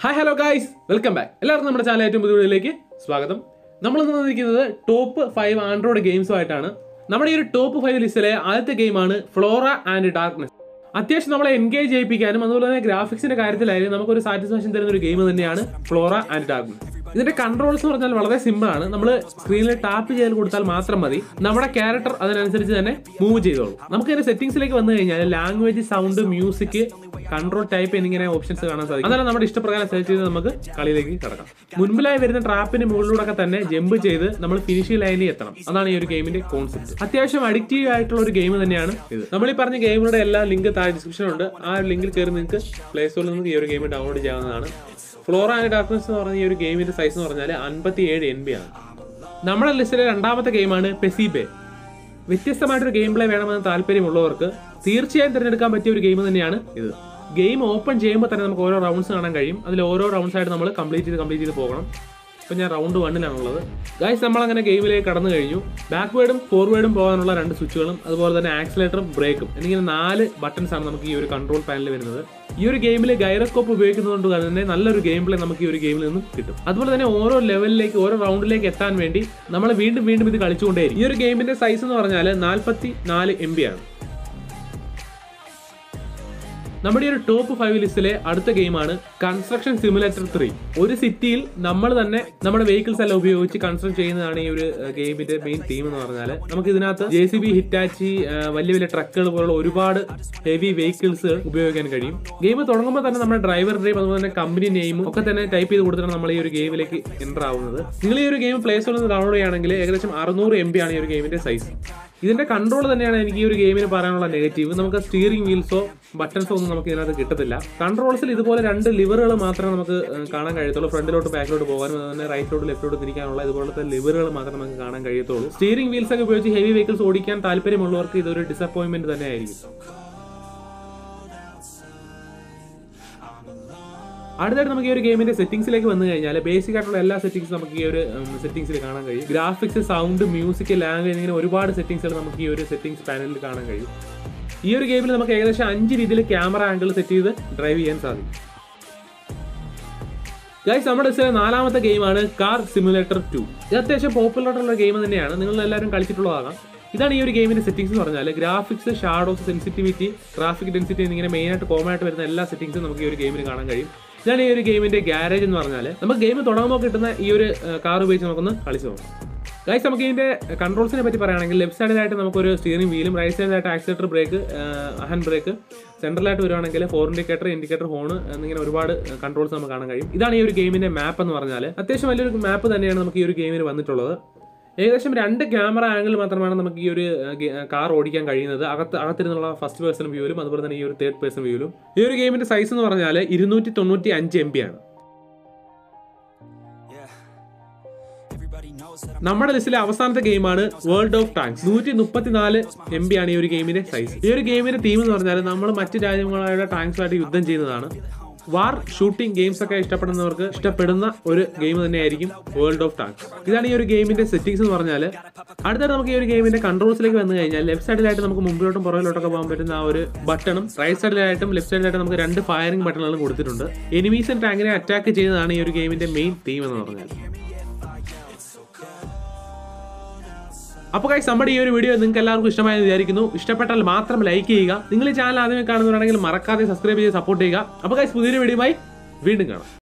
hi hello guys welcome back എല്ലാവർക്കും നമ്മുടെ channel ഏറ്റവും പുതിയ വീഡിയോയിലേക്ക് സ്വാഗതം നമ്മൾ ഇന്ന് വന്നിരിക്കുന്നത് ടോപ്പ് ഫൈവ് ആൻഡ്രോയിഡ് ഗെയിംസുമായിട്ടാണ് നമ്മുടെ ഈ ഒരു ടോപ്പ് ഫൈവ് ലിസ്റ്റിലെ ആദ്യത്തെ ഗെയിമാണ് ഫ്ലോറ ആൻഡ് ഡാർക്ക്നെസ് അത്യാവശ്യം നമ്മളെ എൻഗേജ് ചെയ്യിപ്പിക്കാനും അതുപോലെ തന്നെ ഗ്രാഫിക്സിന്റെ കാര്യത്തിലായാലും നമുക്കൊരു സാറ്റിസ്ഫാക്ഷൻ തരുന്ന ഒരു ഗെയിം തന്നെയാണ് ഫ്ലോറ ആൻഡ് ഡാർക്ക്നെസ് ഇതിന്റെ കൺട്രോൾസ് എന്ന് പറഞ്ഞാൽ വളരെ സിമ്പിൾ ആണ് നമ്മൾ സ്ക്രീനിൽ ടാപ്പ് ചെയ്ത് കൊടുത്താൽ മാത്രം മതി നമ്മുടെ ക്യാരക്ടർ അതിനനുസരിച്ച് തന്നെ മൂവ് ചെയ്തോളും നമുക്ക് ഇതിന്റെ സെറ്റിംഗ്സിലേക്ക് വന്നു കഴിഞ്ഞാൽ language sound music control type എന്നിങ്ങനെ ഓപ്ഷൻസ് കാണാൻ സാധിക്കും അതെല്ലാം നമ്മുടെ ഇഷ്ടപ്രകാരം സെലക്ട് ചെയ്ത് നമുക്ക് കളിയിലേക്ക് കടക്കാം മുൻപിലായി വരുന്ന ട്രാപ്പിന് മുകളിലൂടെ തന്നെ ജമ്പ് ചെയ്ത് നമ്മൾ ഫിനിഷിംഗ് ലൈനിൽ എത്തണം അതാണ് ഈ ഒരു ഗെയിമിന്റെ കോൺസെപ്റ്റ് അത്യാവശ്യം അഡിക്റ്റീവ് ആയിട്ടുള്ള ഒരു ഗെയിം തന്നെയാണ് ഇത് നമ്മൾ ഈ പറഞ്ഞ ഗെയിമുകളുടെ എല്ലാ ലിങ്ക് താഴെ ഡിസ്ക്രിപ്ഷൻ ഉണ്ട് ആ ലിങ്കിൽ കയറി നിങ്ങൾക്ക് പ്ലേ സ്റ്റോറിൽ നിന്ന് ഈ ഒരു ഗെയിം ഡൗൺലോഡ് ചെയ്യാവുന്നതാണ് ഫ്ലോറ ആൻഡ് ഡാർക്ക്നെസ് എന്ന് പറഞ്ഞ ഈ ഒരു ഗെയിമിന്റെ സൈസ് എന്ന് പറഞ്ഞാൽ അൻപത്തി ഏഴ് എൻ ബി ആണ് നമ്മുടെ ലിസ്റ്റിലെ രണ്ടാമത്തെ ഗെയിമാണ് പെസിബെ വ്യത്യസ്തമായിട്ടൊരു ഗെയിം പ്ലേ വേണമെന്ന് താല്പര്യമുള്ളവർക്ക് തീർച്ചയായും തിരഞ്ഞെടുക്കാൻ പറ്റിയ ഒരു ഗെയിം തന്നെയാണ് ഇത് ഗെയിം ഓപ്പൺ ചെയ്യുമ്പോൾ തന്നെ നമുക്ക് ഓരോ റൗണ്ട്സ് കാണാൻ കഴിയും അതിൽ ഓരോ റൗണ്ട്സ് ആയിട്ട് നമ്മൾ കംപ്ലീറ്റ് ചെയ്ത് കംപ്ലീറ്റ് ചെയ്ത് പോകണം ഇപ്പം ഞാൻ റൗണ്ട് വണ്ണിലാണുള്ളത് ഗൈസ് നമ്മൾ അങ്ങനെ ഗെയിമിലേക്ക് കടന്നു കഴിഞ്ഞു ബാക്ക്വേർഡും ഫോർവേഡും പോകാനുള്ള രണ്ട് സ്വിച്ചുകളും അതുപോലെ തന്നെ ആക്സിലേറ്ററും ബ്രേക്കും എന്നിങ്ങനെ നാല് ബട്ടൺസ് ആണ് നമുക്ക് ഈ ഒരു കൺട്രോൾ പാനലിൽ വരുന്നത് ഈ ഒരു ഗെയിമിൽ ഗൈറോസ്കോപ്പ് ഉപയോഗിക്കുന്നതുകൊണ്ട് തന്നെ നല്ലൊരു ഗെയിം പ്ലേ നമുക്ക് ഈ ഒരു ഗെയിമിൽ നിന്നും കിട്ടും അതുപോലെ തന്നെ ഓരോ ലെവലിലേക്ക് ഓരോ റൗണ്ടിലേക്ക് എത്താൻ വേണ്ടി നമ്മൾ വീണ്ടും വീണ്ടും ഇത് കളിച്ചുകൊണ്ടേയിരിക്കും ഈ ഒരു ഗെയിമിന്റെ സൈസ് എന്ന് പറഞ്ഞാൽ നാൽപ്പത്തി നാല് എം ബി ആണ് നമ്മുടെ ഈ ഒരു ടോപ്പ് ഫൈവ് ലിസ്റ്റിലെ അടുത്ത ഗെയിമാണ് കൺസ്ട്രക്ഷൻ സിമുലേറ്റർ ത്രീ ഒരു സിറ്റിയിൽ നമ്മൾ തന്നെ നമ്മുടെ വെഹിക്കിൾസ് എല്ലാം ഉപയോഗിച്ച് കൺസ്ട്രക്ട് ചെയ്യുന്നതാണ് ഈ ഒരു ഗെയിമിന്റെ മെയിൻ തീം എന്ന് പറഞ്ഞാൽ നമുക്ക് ഇതിനകത്ത് ജെ സി ബി ഹിറ്റാച്ചി വലിയ വലിയ ട്രക്കുകൾ പോലുള്ള ഒരുപാട് ഹെവി വെഹിക്കിൾസ് ഉപയോഗിക്കാൻ കഴിയും ഗെയിം തുടങ്ങുമ്പോൾ തന്നെ നമ്മുടെ ഡ്രൈവറുടെയും അതുപോലെ തന്നെ കമ്പനി നെയിമും ഒക്കെ തന്നെ ടൈപ്പ് ചെയ്ത് കൊടുത്തിട്ടാണ് നമ്മൾ ഈ ഒരു ഗെയിമിലേക്ക് എൻ്റർ ആവുന്നത് നിങ്ങൾ ഈ ഒരു ഗെയിം പ്ലേ സ്റ്റോറിൽ നിന്ന് ഡൗൺലോഡ് ചെയ്യുകയാണെങ്കിൽ ഏകദേശം അറുന്നൂറ് എം ബി ആണ് ഈ ഒരു ഗെയിമിന്റെ സൈസ് ഇതിന്റെ കൺട്രോൾ തന്നെയാണ് എനിക്ക് ഈ ഒരു ഗെയിമിന് പറയാനുള്ള നെഗറ്റീവ് നമുക്ക് സ്റ്റിയറിംഗ് വീൽസോ ബട്ടൺസോ ഒന്നും നമുക്ക് ഇതിനകത്ത് കിട്ടത്തില്ല കൺട്രോൾസിൽ ഇതുപോലെ രണ്ട് ലിവറുകൾ മാത്രമേ നമുക്ക് ഏഹ്, കാണാൻ കഴിയത്തുള്ളൂ ഫ്രണ്ടിലോട്ട് ബാക്കിലോട്ട് പോകാനും അതുപോലെ തന്നെ റൈറ്റിലോട്ട് ലെഫ്റ്റിലോട്ട് തിരിക്കാനുള്ള ഇതുപോലത്തെ ലിവറുകൾ മാത്രമേ നമുക്ക് കാണാൻ കഴിയത്തുള്ളൂ സ്റ്റിയറിംഗ് വീൽസ് ഒക്കെ ഉപയോഗിച്ച് ഹെവി വെഹിക്കിൾസ് ഓടിക്കാൻ താല്പര്യമുള്ളവർക്ക് ഇതൊരു ഡിസപ്പോയിന്റ്മെന്റ് തന്നെ ആയിരിക്കും അടുത്തായിട്ട് നമുക്ക് ഈ ഒരു ഗെയിമിന്റെ സെറ്റിംഗ്സിലേക്ക് വന്നു കഴിഞ്ഞാൽ ബേസിക് ആയിട്ടുള്ള എല്ലാ സെറ്റിംഗ്സും നമുക്ക് ഈ ഒരു സെറ്റിംഗ്സിൽ കാണാൻ കഴിയും ഗ്രാഫിക്സ് സൗണ്ട് മ്യൂസിക് ലാംഗ്വേജ് ഇങ്ങനെ ഒരുപാട് സെറ്റിംഗ്സുകൾ നമുക്ക് ഈ ഒരു സെറ്റിംഗ്സ് പാനലിൽ കാണാൻ കഴിയും ഈ ഒരു ഗെയിമിൽ നമുക്ക് ഏകദേശം അഞ്ച് രീതിയിൽ ക്യാമറ ആംഗിൾ സെറ്റ് ചെയ്ത് ഡ്രൈവ് ചെയ്യാൻ സാധിക്കും ഗൈസ് നമ്മുടെ ലിസ്റ്റിലെ നാലാമത്തെ ഗെയിമാണ് കാർ സിമുലേറ്റർ ടു ഇത് അത്യാവശ്യം പോപ്പുലർ ആയിട്ടുള്ള ഗെയിം തന്നെയാണ് നിങ്ങൾ എല്ലാവരും കളിച്ചിട്ടുള്ളതാകാം ഇതാണ് ഈ ഒരു ഗെയിമിന്റെ സെറ്റിംഗ്സ് എന്ന് പറഞ്ഞാൽ graphics shadows sensitivity traffic density എന്നിങ്ങനെ മെയിൻ ആയിട്ട് കോമൺ ആയിട്ട് വരുന്ന എല്ലാ സെറ്റിംഗ്സും നമുക്ക് ഈ ഒരു ഗെയിമിൽ കാണാൻ കഴിയും ഇതാണ് ഈ ഒരു ഗെയിമിന്റെ ഗ്യാരേജ് എന്ന് പറഞ്ഞാൽ നമുക്ക് ഗെയിം തുടങ്ങുമ്പോൾ കിട്ടുന്ന ഈ ഒരു കാർ ഉപയോഗിച്ച് നമുക്കൊന്ന് കളിച്ചു നോക്കാം ഗൈസ് നമുക്ക് ഇതിന്റെ കൺട്രോൾസിനെ പറ്റി പറയുകയാണെങ്കിൽ ലെഫ്റ്റ് സൈഡിലായിട്ട് നമുക്കൊരു സ്റ്റിയറിംഗ് വീലും റൈറ്റ് സൈഡിലായിട്ട് ആക്സിലേറ്റർ ബ്രേക്ക് ഹാൻഡ് ബ്രേക്ക് സെൻട്രലായിട്ട് വരുവാണെങ്കിൽ ഫോർ ഇൻഡിക്കേറ്റർ ഇൻഡിക്കേറ്റർ ഹോൺ എന്നിങ്ങനെ ഒരുപാട് കൺട്രോൾസ് നമുക്ക് കാണാൻ കഴിയും ഇതാണ് ഈ ഒരു ഗെയിമിന്റെ മാപ്പ് എന്ന് പറഞ്ഞാൽ അത്യാവശ്യം വലിയൊരു മാപ്പ് തന്നെയാണ് നമുക്ക് ഈ ഒരു ഗെയിമിന് വന്നിട്ടുള്ളത് ഏകദേശം രണ്ട് ക്യാമറ ആംഗിൾ മാത്രമാണ് നമുക്ക് ഈ ഒരു കാർ ഓടിക്കാൻ കഴിയുന്നത് അകത്ത് അകത്തിരുന്നുള്ള ഫസ്റ്റ് പേഴ്സൺ വ്യൂവിലും അതുപോലെ തന്നെ ഈ ഒരു തേർഡ് പേഴ്സൺ വ്യൂവിലും ഈ ഒരു ഗെയിമിന്റെ സൈസ് എന്ന് പറഞ്ഞാൽ ഇരുന്നൂറ്റി തൊണ്ണൂറ്റി അഞ്ച് എം ബി ആണ് നമ്മുടെ ലിസ്റ്റിലെ അവസാനത്തെ ഗെയിമാണ് വേൾഡ് ഓഫ് ടാങ്ക്സ് നൂറ്റി മുപ്പത്തിനാല് എം ബി ആണ് ഈ ഒരു ഗെയിമിന്റെ സൈസ് ഈ ഒരു ഗെയിമിന്റെ തീം എന്ന് പറഞ്ഞാൽ നമ്മൾ മറ്റു രാജ്യങ്ങളായ ടാങ്ക്സുമായിട്ട് യുദ്ധം ചെയ്യുന്നതാണ് വാർ ഷൂട്ടിംഗ് ഗെയിംസ് ഒക്കെ ഇഷ്ടപ്പെടുന്നവർക്ക് ഇഷ്ടപ്പെടുന്ന ഒരു ഗെയിം തന്നെയായിരിക്കും വേൾഡ് ഓഫ് ടാങ്ക്സ് ഇതാണ് ഈ ഒരു ഗെയിമിന്റെ സെറ്റിംഗ്സ് എന്ന് പറഞ്ഞാൽ അടുത്തായിട്ട് നമുക്ക് ഈ ഒരു ഗെയിമിന്റെ കൺട്രോൾസിലേക്ക് വന്നു കഴിഞ്ഞാൽ ലെഫ്റ്റ് സൈഡിലായിട്ട് നമുക്ക് മുമ്പിലോട്ടും പുറകിലോട്ടൊക്കെ പോകാൻ പറ്റുന്ന ആ ഒരു ബട്ടണും റൈറ്റ് സൈഡിലായിട്ടും ലെഫ്റ്റ് സൈഡിലായിട്ടും നമുക്ക് രണ്ട് ഫയറിംഗ് ബട്ടണുകളും കൊടുത്തിട്ടുണ്ട് എനിമീസ് ടാങ്കിനെ അറ്റാക്ക് ചെയ്യുന്നതാണ് ഈ ഒരു ഗെയിമിന്റെ മെയിൻ തീം എന്ന് പറഞ്ഞാൽ അപ്പോൾ കൈസ് നമ്മുടെ ഈ ഒരു വീഡിയോ നിങ്ങൾക്ക് എല്ലാവർക്കും ഇഷ്ടമായെന്ന് വിചാരിക്കുന്നു ഇഷ്ടപ്പെട്ടാൽ മാത്രം ലൈക്ക് ചെയ്യുക നിങ്ങൾ ഈ ചാനൽ ആദ്യമേ കാണുന്നവരാണെങ്കിൽ മറക്കാതെ സബ്സ്ക്രൈബ് ചെയ്ത് സപ്പോർട്ട് ചെയ്യുക അപ്പോൾ കൈസ് പുതിയൊരു വീഡിയോയുമായി വീണ്ടും കാണാം